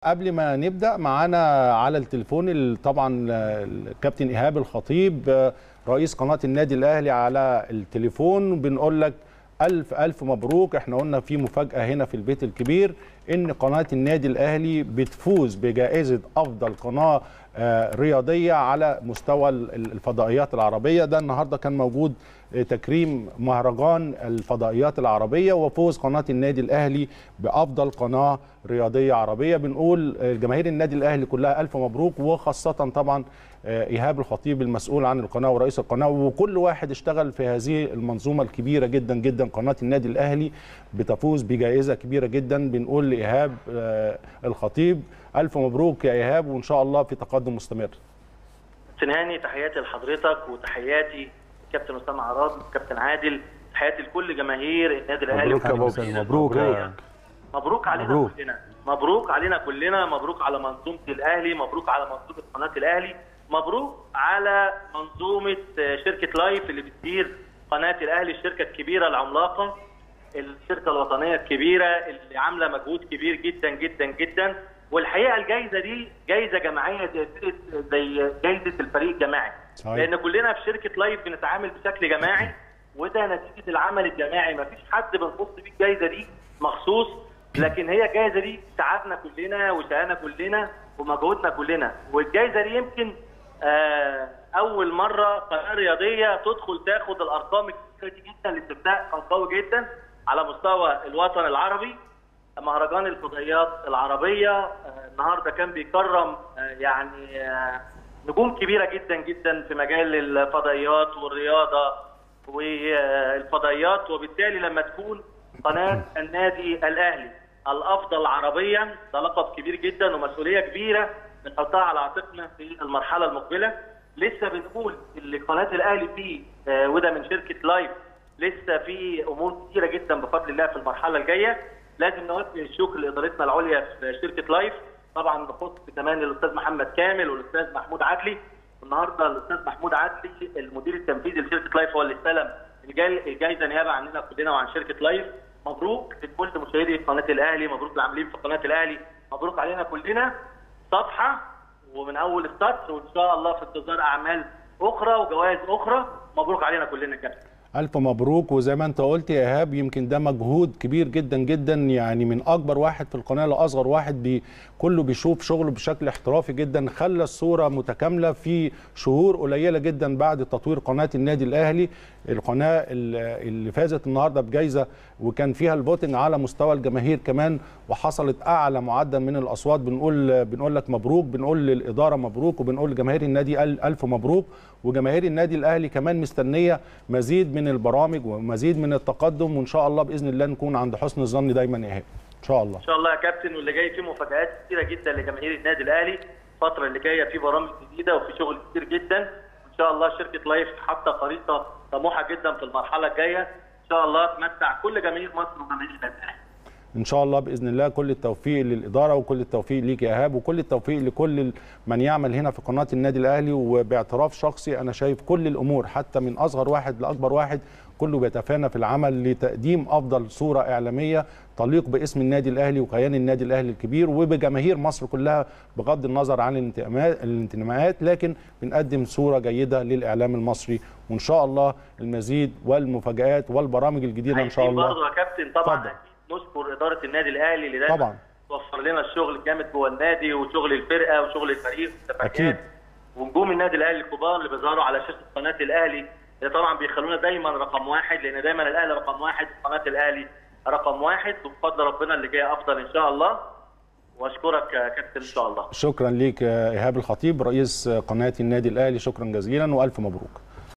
قبل ما نبدا معانا على التليفون ال- طبعا الكابتن ايهاب الخطيب رئيس قناه النادي الاهلي على التليفون بنقول لك الف الف مبروك احنا قلنا في مفاجاه هنا في البيت الكبير ان قناه النادي الاهلي بتفوز بجائزه افضل قناه آه، رياضيه على مستوى ال- الفضائيات العربيه ده النهارده كان موجود آه، تكريم مهرجان الفضائيات العربيه وفوز قناه النادي الاهلي بافضل قناه رياضيه عربيه بنقول آه، جماهير النادي الاهلي كلها الف مبروك وخاصه طبعا آه، ايهاب الخطيب المسؤول عن القناه ورئيس القناه وكل واحد اشتغل في هذه المنظومه الكبيره جدا جدا قناه النادي الاهلي بتفوز بجائزه كبيره جدا بنقول لايهاب آه، الخطيب الف مبروك يا ايهاب وان شاء الله في تقدم مستمر كابتن هاني تحياتي لحضرتك وتحياتي كابتن اسامه عراد وكابتن عادل تحياتي لكل جماهير النادي الاهلي مبروك يا وكل بابا. جماهير مبروك يا المصرية. مبروك علينا مبروك. كلنا مبروك علينا كلنا مبروك على منظومه الاهلي مبروك على منظومه قناه الاهلي مبروك على منظومه آه، شركه لايف اللي بتدير قناه الاهلي الشركه الكبيره العملاقه الشركه الوطنيه الكبيره اللي عامله مجهود كبير جدا جدا جدا والحقيقه الجائزه دي جائزه جماعيه زي زي جائزه الفريق الجماعي صحيح. لان كلنا في شركه لايف بنتعامل بشكل جماعي وده نتيجه العمل الجماعي مفيش حد بنخص بيه الجائزه دي مخصوص لكن هي الجائزه دي تعبنا كلنا وشقانا كلنا ومجهودنا كلنا والجائزه دي يمكن آه اول مره قناه رياضيه تدخل تاخد الارقام الكبيره دي جدا الاستفتاء كان قوي جدا على مستوى الوطن العربي مهرجان الفضائيات العربيه آه النهارده كان بيكرم آه يعني آه نجوم كبيره جدا جدا في مجال الفضائيات والرياضه والفضائيات وبالتالي لما تكون قناه النادي الاهلي الافضل عربيا ده لقب كبير جدا ومسؤوليه كبيره بنحطها على عاتقنا في المرحله المقبله لسه بنقول اللي قناه الاهلي فيه آه، وده من شركه لايف لسه في امور كتيره جدا بفضل الله في المرحله الجايه لازم نوجه الشكر لادارتنا العليا في شركه لايف طبعا بخص كمان الاستاذ محمد كامل والاستاذ محمود عدلي النهارده الاستاذ محمود عدلي المدير التنفيذي لشركه لايف هو اللي استلم الجاي- الجايزه نيابه عننا كلنا وعن شركه لايف مبروك لكل مشاهدي قناه الاهلي مبروك للعاملين في قناه الاهلي مبروك علينا كلنا صفحه ومن اول السطر وان شاء الله في انتظار اعمال اخرى وجوائز اخرى مبروك علينا كلنا كابتن الف مبروك وزي ما انت قلت يا ايهاب يمكن ده مجهود كبير جدا جدا يعني من اكبر واحد في القناه لاصغر واحد بي كله بيشوف شغله بشكل احترافي جدا خلى الصوره متكامله في شهور قليله جدا بعد تطوير قناه النادي الاهلي القناه ال- اللي فازت النهارده بجائزه وكان فيها الفوتنج على مستوى الجماهير كمان وحصلت اعلى معدل من الاصوات بنقول بنقول لك مبروك بنقول للاداره مبروك وبنقول لجماهير النادي أل- الف مبروك وجماهير النادي الاهلي كمان مستنيه مزيد من البرامج ومزيد من التقدم وان شاء الله باذن الله نكون عند حسن الظن دايما يا ايهاب ان شاء الله ان شاء الله يا كابتن واللي جاي فيه مفاجآت كتيره جدا لجماهير النادي الاهلي الفتره اللي جايه في برامج جديده وفي شغل كتير جدا ان شاء الله شركه لايف حاطه خريطه طموحه جدا في المرحله الجايه ان شاء الله تمتع كل جماهير مصر وجماهير النادي الاهلي ان شاء الله باذن الله كل التوفيق للاداره وكل التوفيق ليك يا ايهاب وكل التوفيق لكل من يعمل هنا في قناه النادي الاهلي وباعتراف شخصي انا شايف كل الامور حتى من اصغر واحد لاكبر واحد كله بيتفانى في العمل لتقديم افضل صوره اعلاميه تليق باسم النادي الاهلي وكيان النادي الاهلي الكبير وبجماهير مصر كلها بغض النظر عن الانتماءات الانتماءات لكن بنقدم صوره جيده للاعلام المصري وان شاء الله المزيد والمفاجات والبرامج الجديده ان شاء عايزين الله برضه يا كابتن طبعا اتفضل. أكيد نشكر اداره النادي الاهلي اللي دايما طبعا توفر لنا الشغل الجامد جوه النادي وشغل الفرقه وشغل الفريق والتفاهات. أكيد. ونجوم النادي الاهلي الكبار اللي بيظهروا على شاشه قناه الاهلي اللي طبعا بيخلونا دايما رقم واحد لان دايما الاهلي رقم واحد قناه الاهلي رقم واحد وبفضل ربنا اللي جاي افضل ان شاء الله واشكرك يا كابتن ان شاء الله شكرا ليك يا ايهاب الخطيب رئيس قناه النادي الاهلي شكرا جزيلا والف مبروك